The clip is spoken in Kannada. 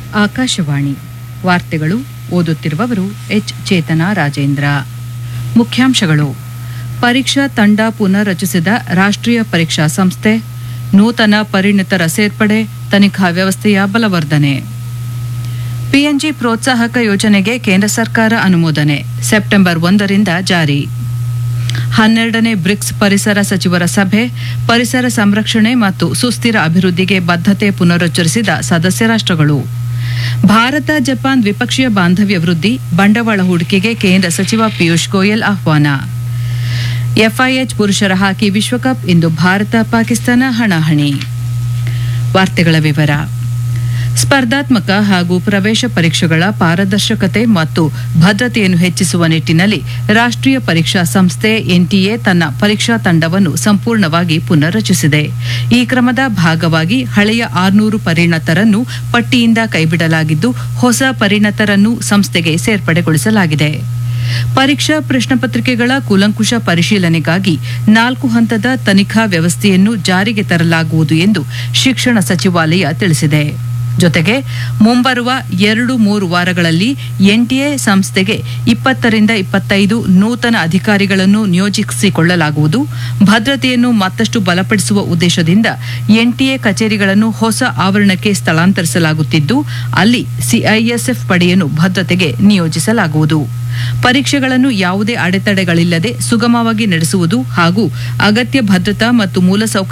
ಆಕಾಶವಾಣಿ ವಾರ್ತೆಗಳು ಓದುತ್ತಿರುವವರು ಎಚ್ ಚೇತನ ರಾಜೇಂದ್ರ ಮುಖ್ಯಾಂಶಗಳು ಪರೀಕ್ಷಾ ತಂಡ ಪುನರ್ ರಚಿಸಿದ ರಾಷ್ಟ್ರೀಯ ಪರೀಕ್ಷಾ ಸಂಸ್ಥೆ ನೂತನ ಪರಿಣಿತರ ಸೇರ್ಪಡೆ ತನಿಖಾ ವ್ಯವಸ್ಥೆಯ ಬಲವರ್ಧನೆ ಪಿಎನ್ಜಿ ಪ್ರೋತ್ಸಾಹಕ ಯೋಜನೆಗೆ ಕೇಂದ್ರ ಸರ್ಕಾರ ಅನುಮೋದನೆ ಸೆಪ್ಟೆಂಬರ್ ಒಂದರಿಂದ ಜಾರಿ ಹನ್ನೆರಡನೇ ಬ್ರಿಕ್ಸ್ ಪರಿಸರ ಸಚಿವರ ಸಭೆ ಪರಿಸರ ಸಂರಕ್ಷಣೆ ಮತ್ತು ಸುಸ್ಥಿರ ಅಭಿವೃದ್ಧಿಗೆ ಬದ್ಧತೆ ಪುನರುಚ್ಚರಿಸಿದ ಸದಸ್ಯ ರಾಷ್ಟ್ರಗಳು ಭಾರತ ಜಪಾನ್ ದ್ವಿಪಕ್ಷೀಯ ಬಾಂಧವ್ಯ ವೃದ್ಧಿ ಬಂಡವಾಳ ಹೂಡಿಕೆಗೆ ಕೇಂದ್ರ ಸಚಿವ ಪಿಯೂಷ್ ಗೋಯಲ್ ಆಹ್ವಾನ ಎಫ್ಐಎಚ್ ಪುರುಷರ ಹಾಕಿ ವಿಶ್ವಕಪ್ ಇಂದು ಭಾರತ ಪಾಕಿಸ್ತಾನ ಹಣಾಹಣಿ ವಾರ್ತೆಗಳ ವಿವರ ಸ್ಪರ್ಧಾತ್ಮಕ ಹಾಗೂ ಪ್ರವೇಶ ಪರೀಕ್ಷೆಗಳ ಪಾರದರ್ಶಕತೆ ಮತ್ತು ಭದ್ರತೆಯನ್ನು ಹೆಚ್ಚಿಸುವ ನಿಟ್ಟಿನಲ್ಲಿ ರಾಷ್ಟ್ರೀಯ ಪರೀಕ್ಷಾ ಸಂಸ್ಥೆ ಎನ್ಟಿಎ ತನ್ನ ಪರೀಕ್ಷಾ ತಂಡವನ್ನು ಸಂಪೂರ್ಣವಾಗಿ ಪುನರ್ ರಚಿಸಿದೆ ಈ ಕ್ರಮದ ಭಾಗವಾಗಿ ಹಳೆಯ ಆರ್ನೂರು ಪರಿಣತರನ್ನು ಪಟ್ಟಿಯಿಂದ ಕೈಬಿಡಲಾಗಿದ್ದು ಹೊಸ ಪರಿಣತರನ್ನು ಸಂಸ್ಥೆಗೆ ಸೇರ್ಪಡೆಗೊಳಿಸಲಾಗಿದೆ ಪರೀಕ್ಷಾ ಪ್ರಶ್ನೆ ಪತ್ರಿಕೆಗಳ ಕೂಲಂಕುಷ ಪರಿಶೀಲನೆಗಾಗಿ ನಾಲ್ಕು ಹಂತದ ತನಿಖಾ ವ್ಯವಸ್ಥೆಯನ್ನು ಜಾರಿಗೆ ತರಲಾಗುವುದು ಎಂದು ಶಿಕ್ಷಣ ಸಚಿವಾಲಯ ತಿಳಿಸಿದೆ ಜೊತೆಗೆ ಮುಂಬರುವ ಎರಡು ಮೂರು ವಾರಗಳಲ್ಲಿ ಎನ್ಟಿಎ ಸಂಸ್ಥೆಗೆ ಇಪ್ಪತ್ತರಿಂದ ಇಪ್ಪತ್ತೈದು ನೂತನ ಅಧಿಕಾರಿಗಳನ್ನು ನಿಯೋಜಿಸಿಕೊಳ್ಳಲಾಗುವುದು ಭದ್ರತೆಯನ್ನು ಮತ್ತಷ್ಟು ಬಲಪಡಿಸುವ ಉದ್ದೇಶದಿಂದ ಎನ್ಟಿಎ ಕಚೇರಿಗಳನ್ನು ಹೊಸ ಆವರಣಕ್ಕೆ ಸ್ಥಳಾಂತರಿಸಲಾಗುತ್ತಿದ್ದು ಅಲ್ಲಿ ಸಿಐಎಸ್ಎಫ್ ಪಡೆಯನ್ನು ಭದ್ರತೆಗೆ ನಿಯೋಜಿಸಲಾಗುವುದು ಪರೀಕ್ಷೆಗಳನ್ನು ಯಾವುದೇ ಅಡೆತಡೆಗಳಿಲ್ಲದೆ ಸುಗಮವಾಗಿ ನಡೆಸುವುದು ಹಾಗೂ ಅಗತ್ಯ ಭದ್ರತಾ ಮತ್ತು ಮೂಲಸೌಕರ್ಯ